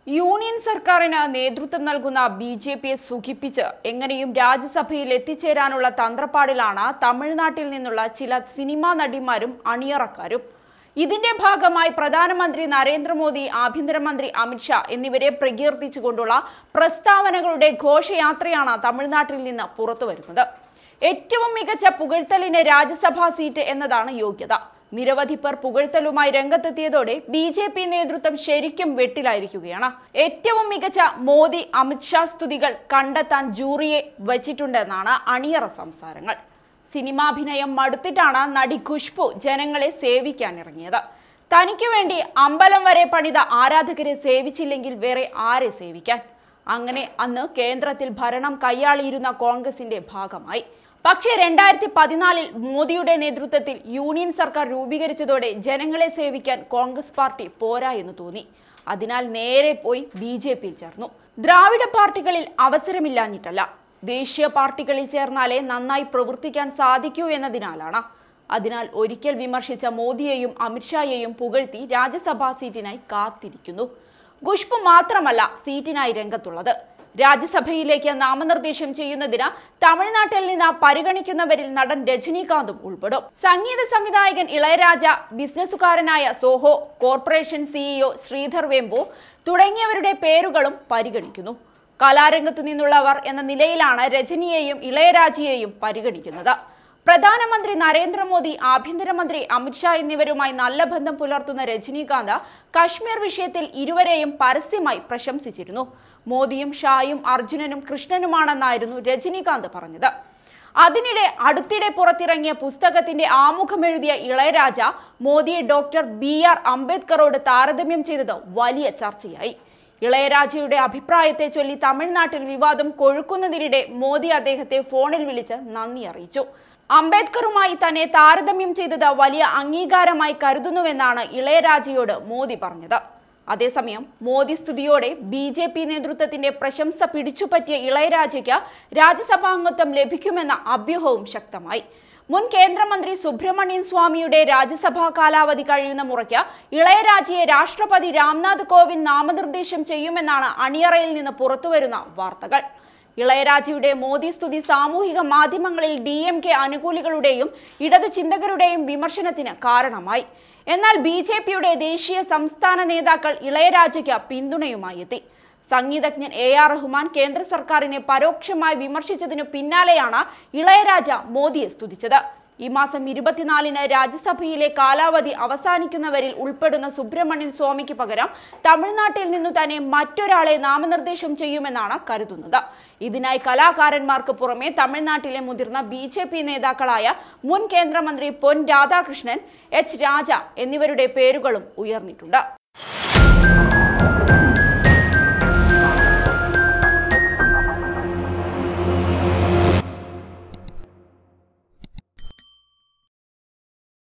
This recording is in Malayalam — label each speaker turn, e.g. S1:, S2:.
S1: യൂണിയൻ സർക്കാരിന് നേതൃത്വം നൽകുന്ന ബി ജെ പിയെ സുഖിപ്പിച്ച് എങ്ങനെയും രാജ്യസഭയിൽ എത്തിച്ചേരാനുള്ള തന്ത്രപ്പാടിലാണ് തമിഴ്നാട്ടിൽ നിന്നുള്ള ചില സിനിമാ നടിമാരും അണിയറക്കാരും ഇതിന്റെ ഭാഗമായി പ്രധാനമന്ത്രി നരേന്ദ്രമോദി ആഭ്യന്തരമന്ത്രി അമിത്ഷാ എന്നിവരെ പ്രകീർത്തിച്ചുകൊണ്ടുള്ള പ്രസ്താവനകളുടെ ഘോഷയാത്രയാണ് തമിഴ്നാട്ടിൽ നിന്ന് പുറത്തുവരുന്നത് ഏറ്റവും മികച്ച പുകഴ്ത്തലിന് രാജ്യസഭാ സീറ്റ് എന്നതാണ് യോഗ്യത നിരവധി പേർ പുകഴ്ത്തലുമായി രംഗത്തെത്തിയതോടെ ബി ജെ പി നേതൃത്വം ശരിക്കും വെട്ടിലായിരിക്കുകയാണ് ഏറ്റവും മികച്ച മോദി അമിത്ഷാ സ്തുതികൾ കണ്ടെത്താൻ ജൂറിയെ വച്ചിട്ടുണ്ടെന്നാണ് അണിയറ സംസാരങ്ങൾ സിനിമാഭിനയം മടുത്തിട്ടാണ് നടി ഖുഷ്ബു ജനങ്ങളെ സേവിക്കാൻ ഇറങ്ങിയത് തനിക്ക് വേണ്ടി അമ്പലം വരെ പണിത ആരാധകരെ സേവിച്ചില്ലെങ്കിൽ വേറെ ആരെ സേവിക്കാൻ അങ്ങനെ അന്ന് കേന്ദ്രത്തിൽ ഭരണം കൈയാളിയിരുന്ന കോൺഗ്രസിന്റെ ഭാഗമായി പക്ഷേ രണ്ടായിരത്തി പതിനാലിൽ മോദിയുടെ നേതൃത്വത്തിൽ യൂണിയൻ സർക്കാർ രൂപീകരിച്ചതോടെ ജനങ്ങളെ സേവിക്കാൻ കോൺഗ്രസ് പാർട്ടി പോരാ എന്ന് തോന്നി അതിനാൽ നേരെ പോയി ബി ജെ പിയിൽ ചേർന്നു ദ്രാവിഡ പാർട്ടികളിൽ അവസരമില്ലാഞ്ഞിട്ടല്ല ദേശീയ പാർട്ടികളിൽ ചേർന്നാലേ നന്നായി പ്രവർത്തിക്കാൻ സാധിക്കൂ എന്നതിനാലാണ് അതിനാൽ ഒരിക്കൽ വിമർശിച്ച മോദിയെയും അമിത്ഷായെയും പുകഴ്ത്തി രാജ്യസഭാ സീറ്റിനായി കാത്തിരിക്കുന്നു ഖുഷ്ബു മാത്രമല്ല സീറ്റിനായി രംഗത്തുള്ളത് രാജ്യസഭയിലേക്ക് നാമനിർദ്ദേശം ചെയ്യുന്നതിന് തമിഴ്നാട്ടിൽ നിന്ന് പരിഗണിക്കുന്നവരിൽ നടൻ രജനീകാന്തും ഉൾപ്പെടും സംഗീത സംവിധായകൻ ഇളയരാജ ബിസിനസ്സുകാരനായ സോഹോ കോർപ്പറേഷൻ സിഇഒ ശ്രീധർ വെമ്പു തുടങ്ങിയവരുടെ പേരുകളും പരിഗണിക്കുന്നു കലാരംഗത്തു നിന്നുള്ളവർ എന്ന നിലയിലാണ് രജനിയെയും ഇളയരാജയെയും പരിഗണിക്കുന്നത് പ്രധാനമന്ത്രി നരേന്ദ്രമോദി ആഭ്യന്തരമന്ത്രി അമിത്ഷാ എന്നിവരുമായി നല്ല ബന്ധം പുലർത്തുന്ന രജനീകാന്ത് കശ്മീർ വിഷയത്തിൽ ഇരുവരെയും പരസ്യമായി പ്രശംസിച്ചിരുന്നു മോദിയും ഷായും അർജുനനും കൃഷ്ണനുമാണെന്നായിരുന്നു രജനീകാന്ത് പറഞ്ഞത് അതിനിടെ അടുത്തിടെ പുറത്തിറങ്ങിയ പുസ്തകത്തിന്റെ ആമുഖമെഴുതിയ ഇളയരാജ മോദിയെ ഡോക്ടർ ബി ആർ അംബേദ്കറോട് താരതമ്യം ചെയ്തത് വലിയ ചർച്ചയായി ഇളയരാജയുടെ അഭിപ്രായത്തെ ചൊല്ലി തമിഴ്നാട്ടിൽ വിവാദം കൊഴുക്കുന്നതിനിടെ മോദി അദ്ദേഹത്തെ ഫോണിൽ വിളിച്ച് നന്ദി അറിയിച്ചു അംബേദ്കറുമായി തന്നെ താരതമ്യം ചെയ്തത് വലിയ അംഗീകാരമായി കരുതുന്നുവെന്നാണ് ഇളയരാജയോട് മോദി പറഞ്ഞത് അതേസമയം മോദി സ്തുതിയോടെ ബി ജെ പി നേതൃത്വത്തിന്റെ പ്രശംസ പിടിച്ചുപറ്റിയ ഇളയരാജയ്ക്ക് രാജ്യസഭാംഗത്വം ലഭിക്കുമെന്ന അഭ്യൂഹവും ശക്തമായി മുൻ കേന്ദ്രമന്ത്രി സുബ്രഹ്മണ്യൻ സ്വാമിയുടെ രാജ്യസഭാ കാലാവധി കഴിയുന്ന മുറയ്ക്ക് ഇളയരാജയെ രാഷ്ട്രപതി രാംനാഥ് കോവിന്ദ് നാമനിർദ്ദേശം ചെയ്യുമെന്നാണ് അണിയറയിൽ നിന്ന് പുറത്തുവരുന്ന വാർത്തകൾ ഇളയരാജയുടെ മോദി സ്തുതി സാമൂഹിക മാധ്യമങ്ങളിൽ ഡി എം കെ അനുകൂലികളുടെയും ഇടതു ചിന്തകരുടെയും വിമർശനത്തിന് കാരണമായി എന്നാൽ ബി ജെ പിയുടെ ദേശീയ സംസ്ഥാന നേതാക്കൾ ഇളയരാജയ്ക്ക് പിന്തുണയുമായി എത്തി സംഗീതജ്ഞൻ എ ആർ റഹ്മാൻ കേന്ദ്ര സർക്കാരിനെ പരോക്ഷമായി വിമർശിച്ചതിനു പിന്നാലെയാണ് ഇളയരാജ മോദിയെ സ്തുതിച്ചത് ഈ മാസം ഇരുപത്തിനാലിന് രാജ്യസഭയിലെ കാലാവധി അവസാനിക്കുന്നവരിൽ ഉൾപ്പെടുന്ന സുബ്രഹ്മണ്യൻ സ്വാമിക്ക് പകരം തമിഴ്നാട്ടിൽ നിന്നു തന്നെ മറ്റൊരാളെ നാമനിർദ്ദേശം ചെയ്യുമെന്നാണ് കരുതുന്നത് ഇതിനായി കലാകാരന്മാർക്ക് പുറമെ തമിഴ്നാട്ടിലെ മുതിർന്ന ബി ജെ പി നേതാക്കളായ മുൻ കേന്ദ്രമന്ത്രി പൊൻ രാധാകൃഷ്ണൻ എച്ച് രാജ എന്നിവരുടെ പേരുകളും ഉയർന്നിട്ടുണ്ട്